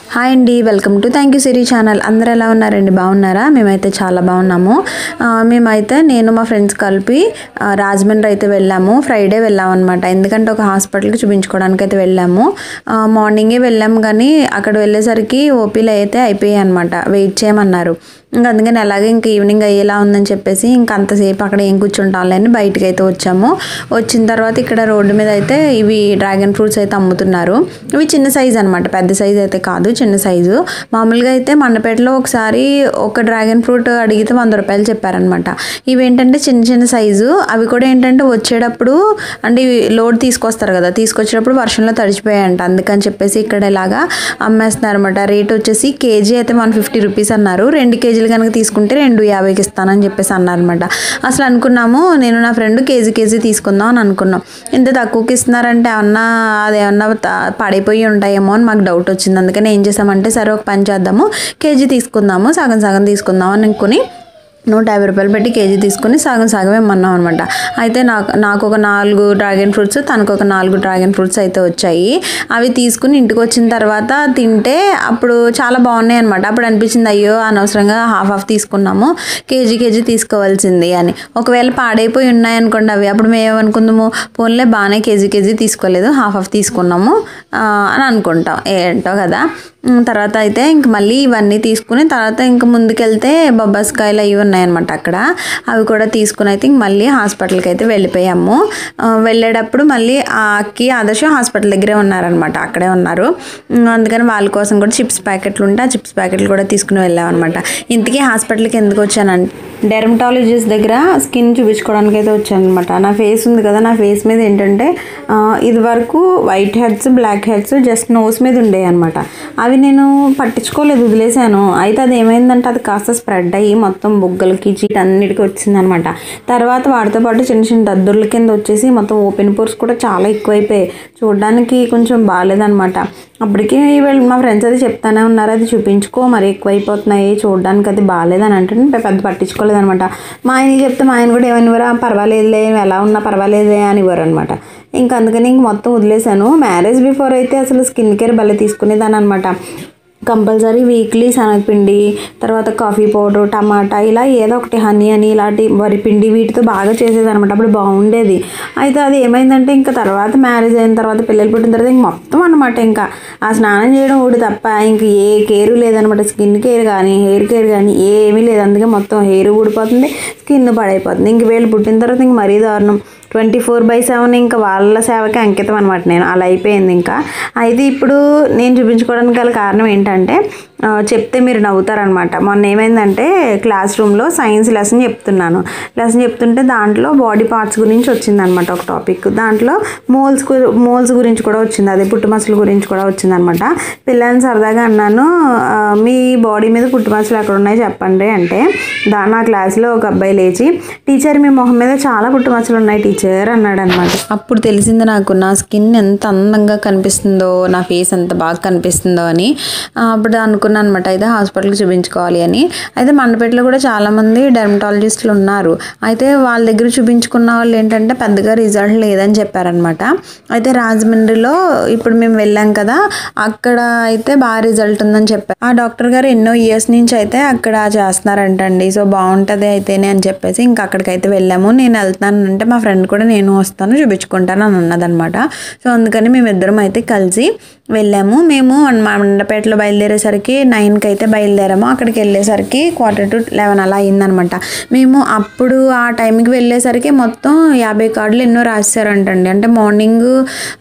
hi అండి welcome to thank you Siri channel అందరూ ఎలా ఉన్నారండి బాగున్నారా మేమైతే చాలా బాగున్నాము ఆ, మేమైతే నేను మా ఫ్రెండ్స్ కలిపి ఆ, రాజమండ్రి అయితే వెళ్ళాము ఫ్రైడే వెళ్ళాము అనమాట ఎందుకంటే ఒక హాస్పిటల్కి చూపించుకోవడానికి అయితే వెళ్ళాము ఆ, మార్నింగే వెళ్ళాము కానీ అక్కడ వెళ్ళేసరికి ఓపీలు అయితే అయిపోయాయి అనమాట వెయిట్ చేయమన్నారు ఇంకా అందుకని అలాగే ఇంకా ఈవినింగ్ అయ్యేలా ఉందని చెప్పేసి ఇంకా అంతసేపు అక్కడ ఏం కూర్చుంటాంలే అని బయటికి అయితే వచ్చాము వచ్చిన తర్వాత ఇక్కడ రోడ్డు మీద అయితే ఇవి డ్రాగన్ ఫ్రూట్స్ అయితే అమ్ముతున్నారు ఇవి చిన్న సైజ్ అనమాట పెద్ద సైజ్ అయితే కాదు చిన్న సైజు మామూలుగా అయితే మండపేటలో ఒకసారి ఒక డ్రాగన్ ఫ్రూట్ అడిగితే వంద రూపాయలు చెప్పారనమాట ఇవి ఏంటంటే చిన్న చిన్న సైజు అవి కూడా ఏంటంటే వచ్చేటప్పుడు అంటే ఇవి లోడ్ తీసుకొస్తారు కదా తీసుకొచ్చేటప్పుడు వర్షంలో తడిచిపోయాయంట అందుకని చెప్పేసి ఇక్కడ ఇలాగా అమ్మేస్తున్నారు అనమాట రేట్ వచ్చేసి కేజీ అయితే వన్ ఫిఫ్టీ రూపీస్ అన్నారు రెండు కేజీలు కనుక తీసుకుంటే రెండు యాభైకి ఇస్తానని చెప్పేసి అన్నారనమాట అసలు అనుకున్నాము నేను నా ఫ్రెండ్ కేజీ కేజీ తీసుకుందాం అని అనుకున్నాం ఇంత తక్కువకి ఇస్తున్నారంటే ఏమన్నా అదేమన్నా త- పడిపోయి ఉంటాయేమో అని మాకు డౌట్ వచ్చింది అందుకని ఏం చేసామంటే సరే ఒక పని చేద్దాము కేజీ తీసుకుందాము సగం సగం తీసుకుందాం అని అనుకుని నూట యాభై రూపాయలు పెట్టి కేజీ తీసుకుని సగం సగం ఇమ్మన్నాం అనమాట అయితే నాకు నాకు ఒక నాలుగు డ్రాగన్ ఫ్రూట్స్ తనకు ఒక నాలుగు డ్రాగన్ ఫ్రూట్స్ అయితే వచ్చాయి అవి తీసుకుని ఇంటికి వచ్చిన తర్వాత తింటే అప్పుడు చాలా బాగున్నాయి అనమాట అప్పుడు అనిపించింది అయ్యో అనవసరంగా హాఫ్ హాఫ్ తీసుకున్నాము కేజీ కేజీ తీసుకోవాల్సింది అని ఒకవేళ పాడైపోయి ఉన్నాయనుకోండి అవి అప్పుడు మేము ఏమనుకుందాము పోన్లే బాగానే కేజీ కేజీ తీసుకోలేదు హాఫ్ హాఫ్ తీసుకున్నాము ఆ, అని అనుకుంటాం ఏంటో కదా ఉమ్, తర్వాత అయితే ఇంక మళ్ళీ ఇవన్నీ తీసుకుని తర్వాత ఇంక ముందుకెళ్తే బొబ్బాస్కాయలు అవి ఉన్నాయన్నమాట అక్కడ అవి కూడా తీసుకుని అయితే ఇంక మళ్ళీ హాస్పిటల్కి అయితే వెళ్ళిపోయాము ఆ, వెళ్ళేటప్పుడు మళ్ళీ ఆ అక్కి ఆదర్శ హాస్పిటల్ దగ్గరే ఉన్నారనమాట అక్కడే ఉన్నారు ఉమ్, అందుకని వాళ్ళ కోసం కూడా చిప్స్ ప్యాకెట్లు ఉంటే ఆ చిప్స్ ప్యాకెట్లు కూడా తీసుకుని వెళ్ళామన్నమాట ఇంతకీ హాస్పిటల్కి ఎందుకు వచ్చానంటే డెర్మటాలజిస్ట్ దగ్గర స్కిన్ చూపించుకోవడానికి అయితే వచ్చాను అనమాట నా ఫేస్ ఉంది కదా నా ఫేస్ మీద ఏంటంటే ఆ, ఇది వరకు whiteheads blackheads just nose మీద ఉండేవి అనమాట అవి నేను పట్టించుకోలేదు వదిలేశాను అయితే అది ఏమైందంటే అది కాస్త స్ప్రెడ్ అయ్యి మొత్తం బుగ్గలకి చీట్ అన్నిటికీ వచ్చిందనమాట తర్వాత వాటితో పాటు చిన్న చిన్న దద్దుర్ల కింద వచ్చేసి మొత్తం ఓపెన్ పోర్స్ కూడా చాలా ఎక్కువైపోయాయి చూడడానికి కొంచెం బాగాలేదనమాట అప్పటికి వీళ్ళు మా ఫ్రెండ్స్ అది చెప్తానే ఉన్నారు అది చూపించుకో మరి ఎక్కువైపోతున్నాయి చూడడానికి అది బాగాలేదని అంటే నేను పెద్ద పట్టించుకోలేదనమాట మా ఆయనకి చెప్తే మా ఆయన కూడా ఏమనివారా పర్వాలేదులే నువ్వు ఎలా ఉన్నా పర్వాలేదే అని ఇవ్వరు అనమాట ఇంకా అందుకని ఇంక మొత్తం వదిలేశాను మ్యారేజ్ బిఫోర్ అయితే అసలు స్కిన్ కేర్ భలే తీసుకునేదాన్ని అనమాట కంపల్సరీ వీక్లీ శనగపిండి తర్వాత కాఫీ పౌడర్ టమాటా ఇలా ఏదో ఒకటి హనీ అని ఇలాంటి వరిపిండి వీటితో బాగా చేసేది అనమాట అప్పుడు బాగుండేది అయితే అది ఏమైందంటే ఇంకా తర్వాత మ్యారేజ్ అయిన తర్వాత పిల్లలు పుట్టిన తర్వాత ఇంక మొత్తం అనమాట ఇంకా ఆ స్నానం చేయడం ఒకటి తప్ప ఇంక ఏ కేరు లేదనమాట స్కిన్ కేర్ కానీ హెయిర్ కేర్ కానీ ఏమీ లేదు అందుకే మొత్తం హెయిర్ ఊడిపోతుంది స్కిన్ పడైపోతుంది ఇంక వీళ్ళు పుట్టిన తర్వాత ఇంక మరీ దారుణం ట్వంటీ ఫోర్ బై సెవెన్ ఇంకా వాళ్ళ సేవకి అంకితం అనమాట నేను అలా అయిపోయింది ఇంకా అయితే ఇప్పుడు నేను చూపించుకోవడానికి గల కారణం ఏంటంటే ఆ, చెప్తే మీరు నవ్వుతారనమాట మొన్న ఏమైందంటే క్లాస్ రూమ్లో సైన్స్ లెసన్ చెప్తున్నాను లెసన్ చెప్తుంటే దాంట్లో బాడీ పార్ట్స్ గురించి వచ్చిందనమాట ఒక టాపిక్ దాంట్లో మోల్స్ మోల్స్ గురించి కూడా వచ్చింది అదే పుట్టుమచ్చల గురించి కూడా వచ్చిందనమాట పిల్లల్ని సరదాగా అన్నాను ఆ, మీ బాడీ మీద పుట్టుమచ్చలు ఎక్కడ ఉన్నాయి చెప్పండి అంటే దా నా క్లాస్లో ఒక అబ్బాయి లేచి టీచర్ మీ మొహం మీద చాలా పుట్టుమచ్చలు ఉన్నాయి టీచర్ అన్నాడు అనమాట అప్పుడు తెలిసింది నాకు నా స్కిన్ ఎంత అందంగా కనిపిస్తుందో నా ఫేస్ ఎంత బాగా కనిపిస్తుందో అని ఆ, అప్పుడు అనుకున్నాను అనమాట అయితే హాస్పిటల్కి చూపించుకోవాలి అని అయితే మండపేటలో కూడా చాలామంది డెర్మటాలజిస్టులు ఉన్నారు అయితే వాళ్ళ దగ్గర చూపించుకున్న వాళ్ళు ఏంటంటే పెద్దగా రిజల్ట్ లేదని చెప్పారనమాట అయితే రాజమండ్రిలో ఇప్పుడు మేము వెళ్ళాం కదా అక్కడ అయితే బాగా రిజల్ట్ ఉందని చెప్పారు ఆ డాక్టర్ గారు ఎన్నో ఇయర్స్ నుంచి అయితే అక్కడ చేస్తున్నారంటండి సో బాగుంటుంది అయితేనే అని చెప్పేసి ఇంకా అక్కడికి అయితే వెళ్ళాము నేను వెళ్తాను అంటే మా ఫ్రెండ్ కూడా నేను వస్తాను చూపించుకుంటాను అని అన్నదనమాట సో అందుకని మేమిద్దరం అయితే కలిసి వెళ్ళాము మేము మా మండపేటలో బయలుదేరేసరికి నైన్కి అయితే బయలుదేరాము అక్కడికి వెళ్ళేసరికి క్వార్టర్ టు లెవెన్ అలా అయిందనమాట మేము అప్పుడు ఆ టైంకి వెళ్ళేసరికి మొత్తం యాభై కార్డులు ఎన్నో రాశారంటండి అంటే మార్నింగ్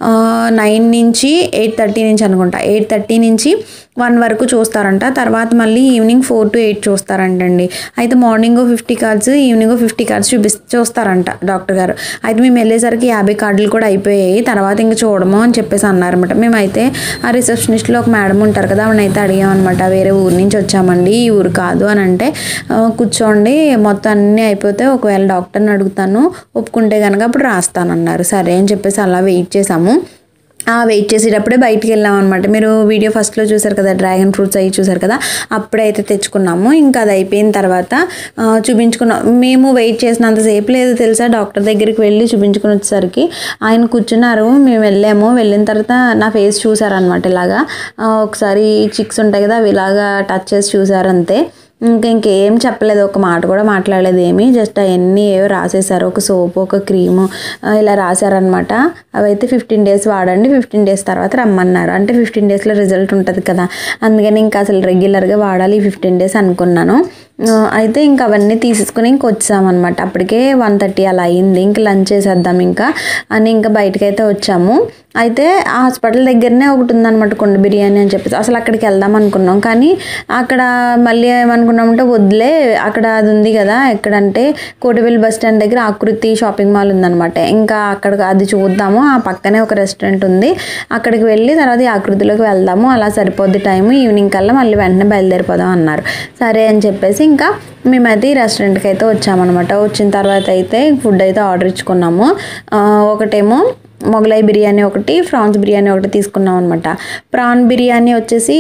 నైన్ నుంచి ఎయిట్ థర్టీ నుంచి అనుకుంటా ఎయిట్ థర్టీ నుంచి వన్ వరకు చూస్తారంట తర్వాత మళ్ళీ ఈవినింగ్ ఫోర్ టు ఎయిట్ చూస్తారంటండి అయితే morning fifty cards evening fifty cards చూపి చూస్తారంట డాక్టర్ గారు అయితే మేము వెళ్ళేసరికి యాభై కార్డులు కూడా అయిపోయాయి తర్వాత ఇంక చూడము అని చెప్పేసి అన్నారన్నమాట మేమైతే ఆ రిసెప్షనిస్ట్లో ఒక మేడం ఉంటారు కదా ఆవిడని అయితే అడిగామన్నమాట వేరే ఊరు నుంచి వచ్చామండి ఈ ఊరు కాదు అని అంటే "ఆ, కూర్చోండి మొత్తం అన్నీ అయిపోతే ఒకవేళ డాక్టర్ని అడుగుతాను ఒప్పుకుంటే కనుక అప్పుడు రాస్తానన్నారు సరే అని చెప్పేసి అలా వెయిట్ చేసాము వెయిట్ చేసేటప్పుడే బయటికి వెళ్ళాం అనమాట మీరు వీడియో ఫస్ట్లో చూసారు కదా డ్రాగన్ ఫ్రూట్స్ అవి చూసారు కదా అప్పుడైతే తెచ్చుకున్నాము ఇంకా అది అయిపోయిన తర్వాత ఆ, చూపించుకున్నాం మేము వెయిట్ చేసినంతసేపు లేదు తెలుసా డాక్టర్ దగ్గరికి వెళ్ళి చూపించుకుని వచ్చేసరికి ఆయన కూర్చున్నారు మేము వెళ్ళాము వెళ్ళిన తర్వాత నా ఫేస్ చూసారనమాట ఇలాగా ఆ, ఒకసారి చిక్స్ ఉంటాయి కదా అవి ఇలాగా టచ్ చేసి చూసారు అంతే ఇంకా ఇంకేం చెప్పలేదు ఒక మాట కూడా మాట్లాడలేదు ఏమి జస్ట్ అవన్నీ ఏవో రాసేసారు ఒక సోప్ ఒక క్రీము ఇలా రాశారనమాట అవైతే ఫిఫ్టీన్ డేస్ వాడండి ఫిఫ్టీన్ డేస్ తర్వాత రమ్మన్నారు అంటే ఫిఫ్టీన్ డేస్లో రిజల్ట్ ఉంటుంది కదా అందుకని ఇంకా అసలు రెగ్యులర్గా వాడాలి ఫిఫ్టీన్ డేస్ అనుకున్నాను ఆ, అయితే ఇంకా అవన్నీ తీసేసుకుని ఇంక వచ్చామన్నమాట అప్పటికే వన్ థర్టీ అలా అయింది ఇంక లంచ్ చేసేద్దాం ఇంకా అని ఇంకా బయటకు అయితే వచ్చాము అయితే ఆ హాస్పిటల్ దగ్గరనే ఒకటి ఉందన్నమాట కొండ బిర్యానీ అని చెప్పేసి అసలు అక్కడికి వెళ్దాం అనుకున్నాం కానీ అక్కడ మళ్ళీ ఏమనుకున్నామంటే వద్దులే అక్కడ అది ఉంది కదా ఎక్కడంటే కోటివెల్లి బస్ స్టాండ్ దగ్గర ఆకృతి షాపింగ్ మాల్ ఉందన్నమాట ఇంకా అక్కడ అది చూద్దాము ఆ పక్కనే ఒక రెస్టారెంట్ ఉంది అక్కడికి వెళ్ళి తర్వాత ఈ ఆకృతిలోకి వెళ్దాము అలా సరిపోద్ది టైము ఈవినింగ్ కల్లా మళ్ళీ వెంటనే బయలుదేరిపోదాం అన్నారు సరే అని చెప్పేసి ఇంకా మేమైతే ఈ రెస్టారెంట్కి అయితే వచ్చామన్నమాట వచ్చిన తర్వాత అయితే ఫుడ్ అయితే ఆర్డర్ ఇచ్చుకున్నాము ఆ, ఒకటేమో మొగలై బిర్యానీ ఒకటి ఫ్రాన్స్ బిర్యానీ ఒకటి తీసుకున్నాం అనమాట ప్రాన్ బిర్యానీ వచ్చేసి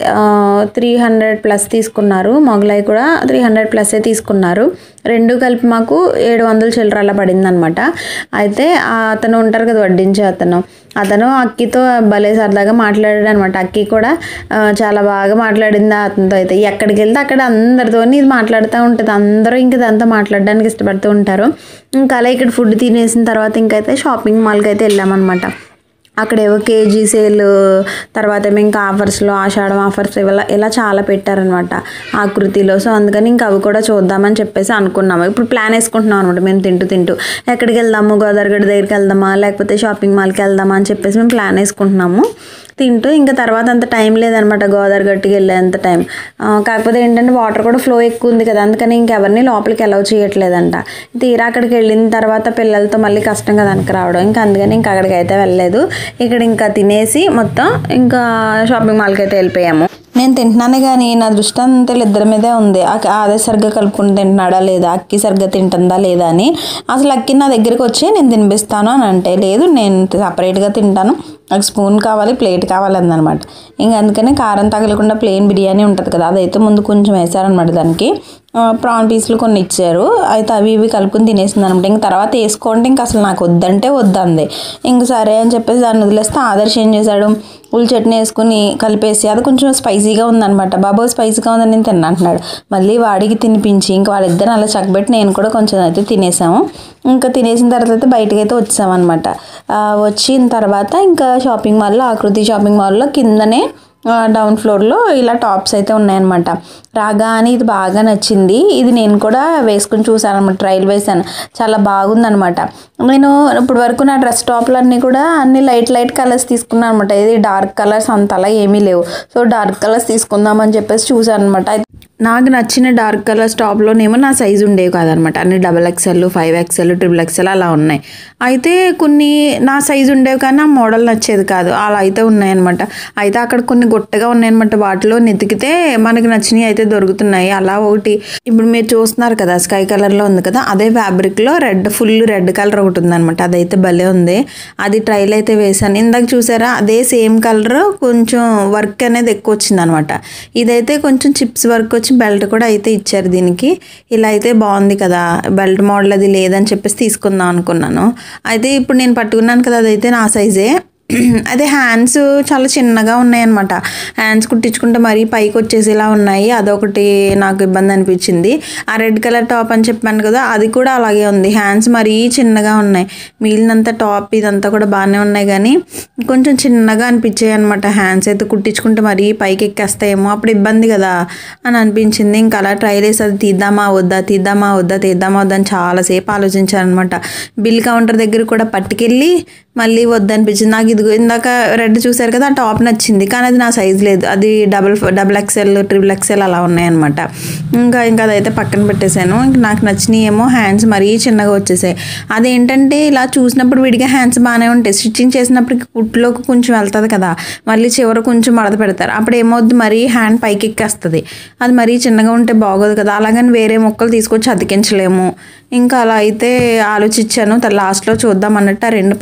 త్రీ హండ్రెడ్ ప్లస్ తీసుకున్నారు మొగలై కూడా త్రీ హండ్రెడ్ ప్లస్సే తీసుకున్నారు రెండు కలిపి మాకు ఏడు వందల చిల్లర అలా పడింది అనమాట అయితే ఆ అతను ఉంటారు కదా వడ్డించే అతను అతను అక్కితో భలే సరదాగా మాట్లాడాడు అనమాట అక్కి కూడా ఆ, చాలా బాగా మాట్లాడింది అతనితో అయితే ఎక్కడికి వెళ్తే అక్కడ అందరితో ఇది మాట్లాడుతూ ఉంటుంది అందరూ ఇంక ఇదంతా మాట్లాడడానికి ఇష్టపడుతూ ఉంటారు ఇంకా అలా ఇక్కడ ఫుడ్ తినేసిన తర్వాత ఇంకైతే షాపింగ్ మాల్కి అయితే వెళ్ళామన్నమాట అక్కడ ఏవో కేజీ సేల్ తర్వాత ఏమో ఇంకా ఆఫర్స్లో ఆషాఢం ఆఫర్స్ ఇలా ఇలా చాలా పెట్టారనమాట ఆకృతిలో సో అందుకని ఇంకా అవి కూడా చూద్దామని చెప్పేసి అనుకున్నాము ఇప్పుడు ప్లాన్ వేసుకుంటున్నాం అనమాట మేము తింటూ తింటూ ఎక్కడికి వెళ్దాము గోదావరిగడ్డ దగ్గరికి వెళ్దామా లేకపోతే షాపింగ్ మాల్కి వెళ్దామా అని చెప్పేసి మేము ప్లాన్ వేసుకుంటున్నాము తింటూ ఇంకా తర్వాత అంత టైం లేదనమాట గోదావరి గట్టికి వెళ్ళేంత టైం ఆ, కాకపోతే ఏంటంటే వాటర్ కూడా ఫ్లో ఎక్కువ ఉంది కదా అందుకని ఇంకెవరిని లోపలికి అలౌ చేయట్లేదంట తీరా అక్కడికి వెళ్ళిన తర్వాత పిల్లలతో మళ్ళీ కష్టం కదా వెనక్కి రావడం ఇంకా అందుకని ఇంకా అక్కడికి అయితే వెళ్ళలేదు ఇక్కడ ఇంకా తినేసి మొత్తం ఇంకా షాపింగ్ మాల్కి అయితే వెళ్ళిపోయాము నేను తింటున్నానే కానీ నా దృష్టి అంతా ఇద్దరి మీదే ఉంది ఆ- అదే సరిగ్గా కలుపుకుని తింటున్నాడా లేదా అక్కి సరిగ్గా తింటుందా లేదా అని అసలు అక్కి నా దగ్గరికి వచ్చి నేను తినిపిస్తాను అని అంటే లేదు నేను సపరేట్గా తింటాను నాకు స్పూన్ కావాలి ప్లేట్ కావాలి అందనమాట ఇంకా అందుకని కారం తగలకుండా ప్లెయిన్ బిర్యానీ ఉంటుంది కదా అదైతే ముందు కొంచెం వేసారనమాట దానికి ఆ, ప్రాన్ పీసులు కొన్ని ఇచ్చారు అయితే అవి ఇవి కలుపుకొని తినేసింది అనమాట ఇంక తర్వాత వేసుకోండి ఇంక అసలు నాకు వద్దంటే వద్దంది ఇంక సరే అని చెప్పేసి దాన్ని వదిలేస్తే ఆదర్శ్ ఏం చేశాడు ఉల్లి చట్నీ వేసుకుని కలిపేసి అది కొంచెం స్పైసీగా ఉందన్నమాట బాబు స్పైసీగా ఉందని నేను తిన్నా అంటున్నాడు మళ్ళీ వాడికి తినిపించి ఇంకా వాళ్ళిద్దరిని అలా చక్కబెట్టి నేను కూడా కొంచెం అయితే తినేసాము ఇంకా తినేసిన తర్వాత అయితే బయటకు అయితే వచ్చామన్నమాట ఆ, వచ్చిన తర్వాత ఇంకా షాపింగ్ మాల్లో ఆకృతి షాపింగ్ మాల్లో కిందనే ఆ, డౌన్ ఫ్లోర్లో ఇలా టాప్స్ అయితే ఉన్నాయన్నమాట రాగానే ఇది బాగా నచ్చింది ఇది నేను కూడా వేసుకుని చూసాను అనమాట ట్రైల్ వేసాను చాలా బాగుందనమాట నేను ఇప్పుడు వరకు నా డ్రెస్ టాప్లు అన్నీ కూడా అన్ని లైట్ లైట్ కలర్స్ తీసుకున్నాను అనమాట ఇది డార్క్ కలర్స్ అంతలా ఏమీ లేవు సో డార్క్ కలర్స్ తీసుకుందామని చెప్పేసి చూసాను అనమాట నాకు నచ్చిన డార్క్ కలర్స్ టాప్లోనేమో నా సైజు ఉండేవి కాదనమాట అన్ని double XL five XL triple XL అలా ఉన్నాయి అయితే కొన్ని నా సైజు ఉండేవి కానీ ఆ మోడల్ నచ్చేది కాదు అలా అయితే ఉన్నాయన్నమాట అయితే అక్కడ కొన్ని గుట్టగా ఉన్నాయన్నమాట వాటిలో నెతికితే మనకి నచ్చినవి అయితే దొరుకుతున్నాయి అలా ఒకటి ఇప్పుడు మీరు చూస్తున్నారు కదా స్కై కలర్లో ఉంది కదా అదే ఫ్యాబ్రిక్లో రెడ్ ఫుల్ రెడ్ కలర్ ఒకటి ఉందన్నమాట అదైతే భలే ఉంది అది ట్రైల్ అయితే వేసాను ఇందాక చూసారా అదే సేమ్ కలర్ కొంచెం వర్క్ అనేది ఎక్కువ వచ్చింది అనమాట ఇదైతే కొంచెం చిప్స్ వర్క్ వచ్చి బెల్ట్ కూడా అయితే ఇచ్చారు దీనికి ఇలా అయితే బాగుంది కదా బెల్ట్ మోడల్ అది లేదని చెప్పేసి తీసుకుందాం అనుకున్నాను అయితే ఇప్పుడు నేను పట్టుకున్నాను కదా అదైతే నా సైజే అదే హ్యాండ్స్ చాలా చిన్నగా ఉన్నాయన్నమాట హ్యాండ్స్ కుట్టించుకుంటే మరీ పైకి వచ్చేసేలా ఉన్నాయి అదొకటి నాకు ఇబ్బంది అనిపించింది ఆ రెడ్ కలర్ టాప్ అని చెప్పాను కదా అది కూడా అలాగే ఉంది హ్యాండ్స్ మరీ చిన్నగా ఉన్నాయి మిగిలినంత టాప్ ఇదంతా కూడా బాగానే ఉన్నాయి కానీ కొంచెం చిన్నగా అనిపించాయి అనమాట హ్యాండ్స్ అయితే కుట్టించుకుంటే మరీ పైకి ఎక్కేస్తాయేమో అప్పుడు ఇబ్బంది కదా అని అనిపించింది ఇంకా అలా ట్రై చేసి అది తీద్దామా వద్దా తీద్దామా వద్దా తీద్దామా వద్దా అని చాలాసేపు ఆలోచించాను అనమాట బిల్ కౌంటర్ దగ్గర కూడా పట్టుకెళ్ళి మళ్ళీ వద్దనిపించింది నాకు ఇదిగో ఇందాక రెడ్ చూసారు కదా ఆ టాప్ నచ్చింది కానీ అది నా సైజ్ లేదు అది double double XL triple XL అలా ఉన్నాయన్నమాట ఇంకా ఇంకా అదైతే పక్కన పెట్టేశాను ఇంక నాకు నచ్చినవి ఏమో హ్యాండ్స్ మరీ చిన్నగా వచ్చేసాయి అదేంటంటే ఇలా చూసినప్పుడు విడిగా హ్యాండ్స్ బాగానే ఉంటాయి స్టిచ్చింగ్ చేసినప్పటికి కుట్లోకి కొంచెం వెళ్తుంది కదా మళ్ళీ చివర కొంచెం మడత పెడతారు అప్పుడు ఏమవుద్ది మరీ హ్యాండ్ పైకి ఎక్కేస్తుంది అది మరీ చిన్నగా ఉంటే బాగోదు కదా అలాగని వేరే మొక్కలు తీసుకొచ్చి అతికించలేము ఇంకా అలా అయితే ఆలోచించాను లాస్ట్లో చూద్దాం అన్నట్టు ఆ రెండు పక్కన పెట్టి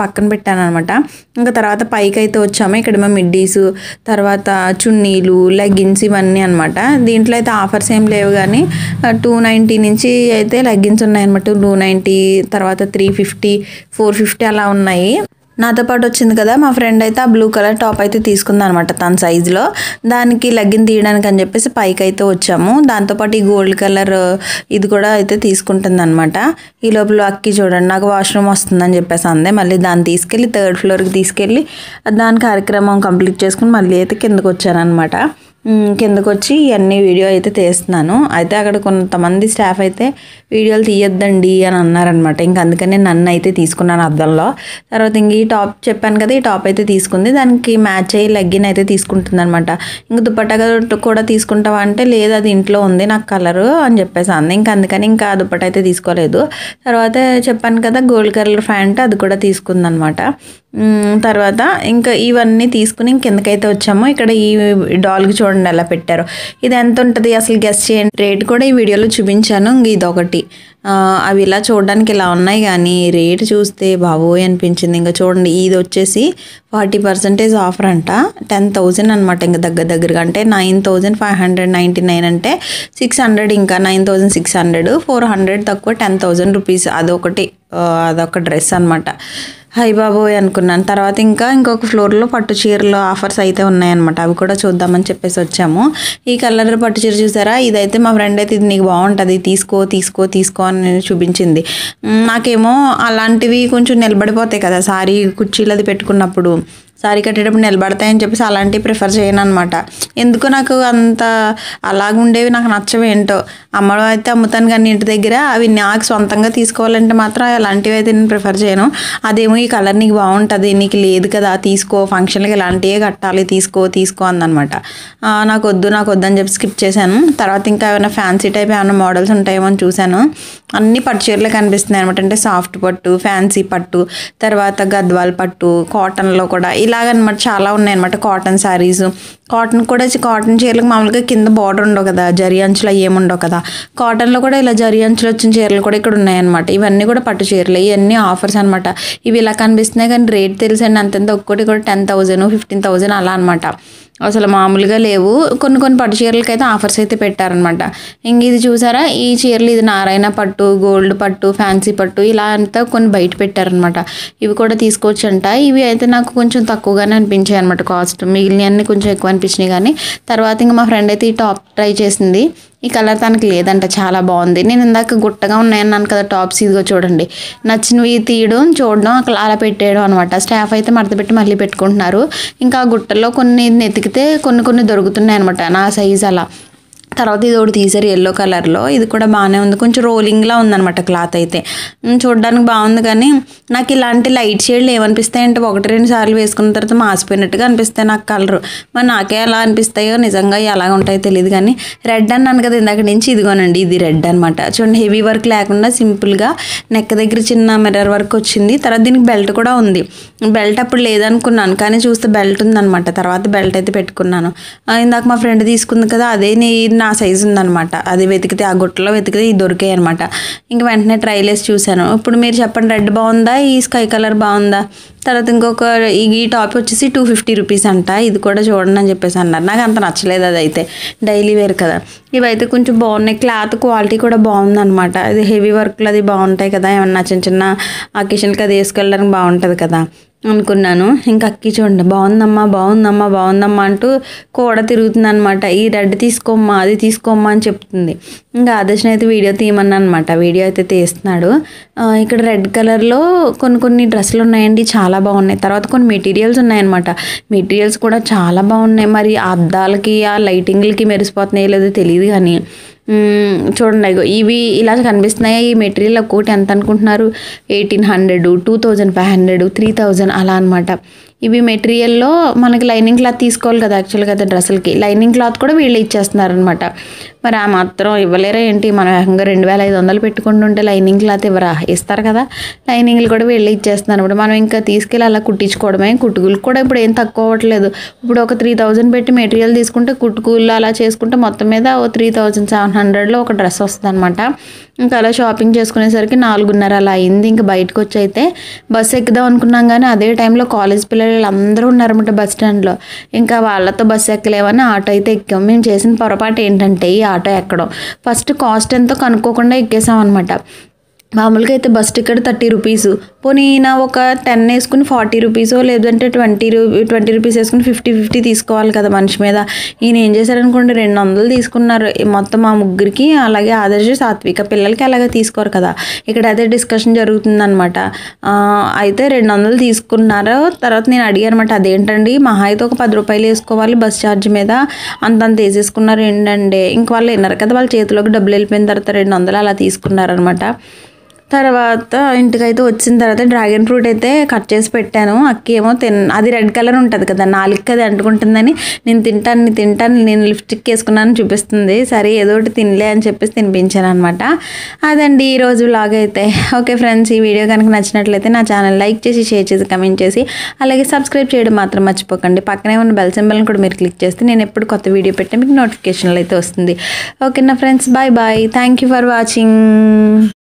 పెట్టాను అనమాట ఇంకా తర్వాత పైకి అయితే వచ్చాము ఇక్కడ మా మిడ్డీస్ తర్వాత చున్నీలు లెగ్గిన్స్ ఇవన్నీ అనమాట దీంట్లో అయితే ఆఫర్స్ ఏం లేవు కానీ టూ నైంటీ నుంచి అయితే లెగ్గిన్స్ ఉన్నాయి అనమాట టూ నైంటీ తర్వాత త్రీ ఫిఫ్టీ ఫోర్ ఫిఫ్టీ అలా ఉన్నాయి నాతో పాటు వచ్చింది కదా మా ఫ్రెండ్ అయితే ఆ బ్లూ కలర్ టాప్ అయితే తీసుకుంది అనమాట తన సైజులో దానికి లెగ్గిన్ తీయడానికి అని చెప్పేసి పైకి అయితే వచ్చాము దాంతోపాటు ఈ గోల్డ్ కలర్ ఇది కూడా అయితే తీసుకుంటుంది అనమాట ఈ లోపల అక్కి చూడండి నాకు వాష్రూమ్ వస్తుందని చెప్పేసి అందే మళ్ళీ దాన్ని తీసుకెళ్ళి థర్డ్ ఫ్లోర్కి తీసుకెళ్ళి దాని కార్యక్రమం కంప్లీట్ చేసుకుని మళ్ళీ అయితే కిందకు వచ్చానమాట మ్, కిందకు వచ్చి ఇవన్నీ వీడియో అయితే తీస్తున్నాను అయితే అక్కడ కొంతమంది స్టాఫ్ అయితే వీడియోలు తీయొద్దండి అని అన్నారనమాట ఇంక అందుకనే నన్ను అయితే తీసుకున్నాను అద్దంలో తర్వాత ఇంక ఈ టాప్ చెప్పాను కదా ఈ టాప్ అయితే తీసుకుంది దానికి మ్యాచ్ అయ్యి లెగ్గిన్ అయితే తీసుకుంటుంది అనమాట ఇంక దుప్పట్టా కూడా తీసుకుంటావా అంటే లేదు అది ఇంట్లో ఉంది నాకు కలరు అని చెప్పేసి అంది ఇంక అందుకని ఇంకా ఆ దుప్పట అయితే తీసుకోలేదు తర్వాత చెప్పాను కదా గోల్డ్ కలర్ ప్యాంట్ అది కూడా తీసుకుందనమాట మ్, తర్వాత ఇంకా ఇవన్నీ తీసుకుని కిందకైతే వచ్చాము ఇక్కడ ఈ డాల్కి చూడండి ఎలా పెట్టారు ఇది ఎంత ఉంటుంది అసలు గెస్ట్ చేయండి రేట్ కూడా ఈ వీడియోలో చూపించాను ఇంక ఇది ఒకటి ఆ, అవి ఇలా చూడడానికి ఇలా ఉన్నాయి కానీ రేట్ చూస్తే బాబోయ్ అనిపించింది ఇంకా చూడండి ఇది వచ్చేసి ఫార్టీ పర్సెంటేజ్ ఆఫర్ అంట టెన్ థౌజండ్ అనమాట ఇంకా దగ్గర దగ్గరగా అంటే nine thousand five hundred ninety nine అంటే సిక్స్ హండ్రెడ్ ఇంకా nine thousand six hundred four hundred తక్కువ టెన్ థౌజండ్ రూపీస్ అదొకటి ఆ, అదొక డ్రెస్ అనమాట హై బాబోయ్ అనుకున్నాను తర్వాత ఇంకా ఇంకొక ఫ్లోర్లో పట్టు చీరలు ఆఫర్స్ అయితే ఉన్నాయన్నమాట అవి కూడా చూద్దామని చెప్పేసి వచ్చాము ఈ కలర్ పట్టు చీర చూసారా ఇదైతే మా ఫ్రెండ్ అయితే ఇది నీకు బాగుంటుంది తీసుకో తీసుకో తీసుకో అని చూపించింది మ్, నాకేమో అలాంటివి కొంచెం నిలబడిపోతాయి కదా సారీ కుర్చీలు అది పెట్టుకున్నప్పుడు సారీ కట్టేటప్పుడు నిలబడతాయని చెప్పేసి అలాంటివి ప్రిఫర్ చేయను అనమాట ఎందుకో నాకు అంత అలాగుండేవి నాకు నచ్చవి ఏంటో అమ్మలో అయితే అమ్ముతాను కానీ ఇంటి దగ్గర అవి నాకు సొంతంగా తీసుకోవాలంటే మాత్రం అలాంటివి అయితే నేను ప్రిఫర్ చేయను అదేమో ఈ కలర్ నీకు బాగుంటుంది నీకు లేదు కదా తీసుకో ఫంక్షన్కి ఇలాంటివే కట్టాలి తీసుకో తీసుకో అందనమాట నాకు వద్దు నాకు వద్దు అని చెప్పి స్కిప్ చేశాను తర్వాత ఇంకా ఏమైనా ఫ్యాన్సీ టైప్ ఏమైనా మోడల్స్ ఉంటాయేమో అని చూశాను అన్ని పట్టు చీరలు కనిపిస్తున్నాయి అనమాట అంటే సాఫ్ట్ పట్టు ఫ్యాన్సీ పట్టు తర్వాత గద్వాల్ పట్టు కాటన్లో కూడా ఇలాగనమాట చాలా ఉన్నాయి అనమాట కాటన్ శారీస్ కాటన్ కూడా చి- కాటన్ చీరలకు మామూలుగా కింద బార్డర్ ఉండవు కదా జరి అంచులు అవి ఏమి ఉండవు కదా కాటన్లో కూడా ఇలా జరి అంచులు వచ్చిన చీరలు కూడా ఇక్కడ ఉన్నాయన్నమాట ఇవన్నీ కూడా పట్టు చీరలు ఇవన్నీ ఆఫర్స్ అనమాట ఇవి ఇలా కనిపిస్తున్నాయి కానీ రేట్ తెలుసండి అంతంత ఒక్కటి కూడా టెన్ థౌజండ్ ఫిఫ్టీన్ థౌజండ్ అలా అనమాట అసలు మామూలుగా లేవు కొన్ని కొన్ని పట్టు చీరలకి అయితే ఆఫర్స్ అయితే పెట్టారనమాట ఇంక ఇది చూసారా ఈ చీరలు ఇది నారాయణ పట్టు గోల్డ్ పట్టు ఫ్యాన్సీ పట్టు ఇలా అంతా కొన్ని బయట పెట్టారనమాట ఇవి కూడా తీసుకోవచ్చంట ఇవి అయితే నాకు కొంచెం తక్కువగానే అనిపించాయి అనమాట కాస్ట్ మిగిలినవన్నీ కొంచెం ఎక్కువ అనిపించినాయి కానీ తర్వాత ఇంకా మా ఫ్రెండ్ అయితే ఈ టాప్ ట్రై చేసింది ఈ కలర్ తనకి లేదంట చాలా బాగుంది నేను ఇందాక గుట్టగా ఉన్నాయన్నాను కదా టాప్స్ ఇదిగో చూడండి నచ్చినవి తీయడం చూడడం అక్కడ అలా పెట్టేయడం అనమాట స్టాఫ్ అయితే మడత పెట్టి మళ్ళీ పెట్టుకుంటున్నారు ఇంకా ఆ గుట్టల్లో కొన్ని నెతికితే కొన్ని కొన్ని దొరుకుతున్నాయి అనమాట నా సైజ్ అలా తర్వాత ఇది ఒకటి తీసారు ఎల్లో కలర్లో ఇది కూడా బాగానే ఉంది కొంచెం రోలింగ్లా ఉందన్నమాట క్లాత్ అయితే ఉమ్, చూడడానికి బాగుంది కానీ నాకు ఇలాంటి లైట్ షేడ్లు ఏమనిపిస్తాయి అంటే ఒకటి రెండు సార్లు వేసుకున్న తర్వాత మాసిపోయినట్టుగా అనిపిస్తాయి నాకు కలర్ మరి నాకే ఎలా అనిపిస్తాయో నిజంగా ఎలా ఉంటాయో తెలియదు కానీ రెడ్ అన్నాను కదా ఇందాక నుంచి ఇదిగోనండి ఇది రెడ్ అనమాట చూడండి హెవీ వర్క్ లేకుండా సింపుల్గా నెక్ దగ్గర చిన్న మిర్రర్ వర్క్ వచ్చింది తర్వాత దీనికి బెల్ట్ కూడా ఉంది బెల్ట్ అప్పుడు లేదనుకున్నాను కానీ చూస్తే బెల్ట్ ఉందన్నమాట తర్వాత బెల్ట్ అయితే పెట్టుకున్నాను ఆ, ఇందాక మా ఫ్రెండ్ తీసుకుంది కదా అదే నీ నా సైజు ఉందన్నమాట అది వెతికితే ఆ గుట్టలో వెతికితే ఇది దొరికాయి అనమాట ఇంక వెంటనే ట్రైల్ వేసి చూశాను ఇప్పుడు మీరు చెప్పండి రెడ్ బాగుందా ఈ స్కై కలర్ బాగుందా తర్వాత ఇంకొక ఈ ఈ టాప్ వచ్చేసి టూ ఫిఫ్టీ రూపీస్ అంట ఇది కూడా చూడండి అని చెప్పేసి అన్నారు నాకు అంత నచ్చలేదు అది అయితే డైలీ వేర్ కదా ఇవైతే కొంచెం బాగున్నాయి క్లాత్ క్వాలిటీ కూడా బాగుందన్నమాట ఇది హెవీ వర్క్లు అది బాగుంటాయి కదా ఏమన్నా చిన్న చిన్న అకేషన్కి అది వేసుకెళ్ళడానికి బాగుంటుంది కదా అనుకున్నాను ఇంకా అక్కి చూడండి బాగుందమ్మా బాగుందమ్మా బాగుందమ్మా అంటూ కూడా తిరుగుతుంది అనమాట ఈ రెడ్ తీసుకోమ్మా అది తీసుకోమ్మా అని చెప్తుంది ఇంకా ఆదర్శన అయితే వీడియో తీయమన్నా అనమాట వీడియో అయితే తీస్తున్నాడు ఆ, ఇక్కడ రెడ్ కలర్లో కొన్ని కొన్ని డ్రెస్సులు ఉన్నాయండి చాలా బాగున్నాయి తర్వాత కొన్ని మెటీరియల్స్ ఉన్నాయన్నమాట మెటీరియల్స్ కూడా చాలా బాగున్నాయి మరి ఆ అద్దాలకి ఆ లైటింగ్లకి మెరిసిపోతున్నాయో లేదో తెలియదు కానీ మ్మ్, చూడండి ఇగో ఇవి ఇలా కనిపిస్తున్నాయి ఈ మెటీరియల్ ఒక్కొక్కటి ఎంత అనుకుంటున్నారు eighteen hundred two thousand five hundred three thousand అలా అనమాట ఇవి మెటీరియల్లో మనకి లైనింగ్ క్లాత్ తీసుకోవాలి కదా యాక్చువల్గా అయితే డ్రెస్సులకి లైనింగ్ క్లాత్ కూడా వీళ్ళు ఇచ్చేస్తున్నారు అనమాట మరి ఆ మాత్రం ఇవ్వలేరా ఏంటి మనం ఏకంగా రెండు వేల ఐదు వందలు పెట్టుకుంటుంటే లైనింగ్ క్లాత్ ఇవ్వరా ఇస్తారు కదా లైనింగ్లు కూడా వీళ్ళు ఇచ్చేస్తున్నారు ఇప్పుడు మనం ఇంకా తీసుకెళ్ళి అలా కుట్టించుకోవడమే కుట్టుకులు కూడా ఇప్పుడు ఏం తక్కువ అవ్వట్లేదు ఇప్పుడు ఒక త్రీ థౌజండ్ పెట్టి మెటీరియల్ తీసుకుంటే కుట్టుకులు అలా చేసుకుంటే మొత్తం మీద ఓ త్రీ థౌజండ్ సెవెన్ హండ్రెడ్లో ఒక డ్రెస్ వస్తుంది అనమాట ఇంకా అలా షాపింగ్ చేసుకునేసరికి నాలుగున్నర అలా అయింది ఇంకా బయటకు వచ్చి అయితే బస్సు ఎక్కుదాం అనుకున్నాం కానీ అదే టైంలో కాలేజ్ పిల్లలు అందరూ ఉన్నారన్నమాట బస్ స్టాండ్లో ఇంకా వాళ్ళతో బస్సు ఎక్కలేమని ఆటో అయితే ఎక్కాం మేము చేసిన పొరపాటు ఏంటంటే ఈ ఆటో ఎక్కడం ఫస్ట్ కాస్ట్ ఎంతో కనుక్కోకుండా ఎక్కేసాం అనమాట మామూలుగా అయితే బస్ టికెట్ థర్టీ రూపీస్ పోనీ ఈయన ఒక టెన్ వేసుకుని ఫార్టీ రూపీస్ లేదంటే ట్వంటీ రూ ట్వంటీ రూపీస్ వేసుకుని ఫిఫ్టీ ఫిఫ్టీ తీసుకోవాలి కదా మనిషి మీద ఈయన ఏం చేశారనుకోండి రెండు వందలు తీసుకున్నారు ఈ మొత్తం మా ముగ్గురికి అలాగే ఆదర్శ సాత్విక పిల్లలకి అలాగే తీసుకోరు కదా ఇక్కడ అదే డిస్కషన్ జరుగుతుందనమాట ఆ, అయితే రెండు వందలు తీసుకున్నారు తర్వాత నేను అడిగాను అనమాట అదేంటండి మహా అయితే ఒక పది రూపాయలు వేసుకోవాలి బస్ ఛార్జ్ మీద అంతంత వేసేసుకున్నారు ఏంటంటే ఇంక వాళ్ళు విన్నారు కదా వాళ్ళ చేతిలోకి డబ్బులు వెళ్ళిపోయిన తర్వాత రెండు వందలు అలా తీసుకున్నారనమాట తర్వాత ఇంటికైతే వచ్చిన తర్వాత డ్రాగన్ ఫ్రూట్ అయితే కట్ చేసి పెట్టాను అక్కి ఏమో తిన్ అది రెడ్ కలర్ ఉంటుంది కదా నాలుగు అది అంటుకుంటుందని నేను తింటాను నేను తింటాను నేను లిప్స్టిక్ వేసుకున్నాను చూపిస్తుంది సరే ఏదో ఒకటి తినలే అని చెప్పేసి తినిపించాను అనమాట అదండి ఈ రోజు వ్లాగ్ అయితే ఓకే ఫ్రెండ్స్ ఈ వీడియో కనుక నచ్చినట్లయితే నా ఛానల్ లైక్ చేసి షేర్ చేసి కమెంట్ చేసి అలాగే సబ్స్క్రైబ్ చేయడం మాత్రం మర్చిపోకండి పక్కనే ఉన్న బెల్ సింబల్ని కూడా మీరు క్లిక్ చేస్తే నేను ఎప్పుడు కొత్త వీడియో పెట్టే మీకు నోటిఫికేషన్లు అయితే వస్తుంది ఓకేనా friends bye bye thank you for watching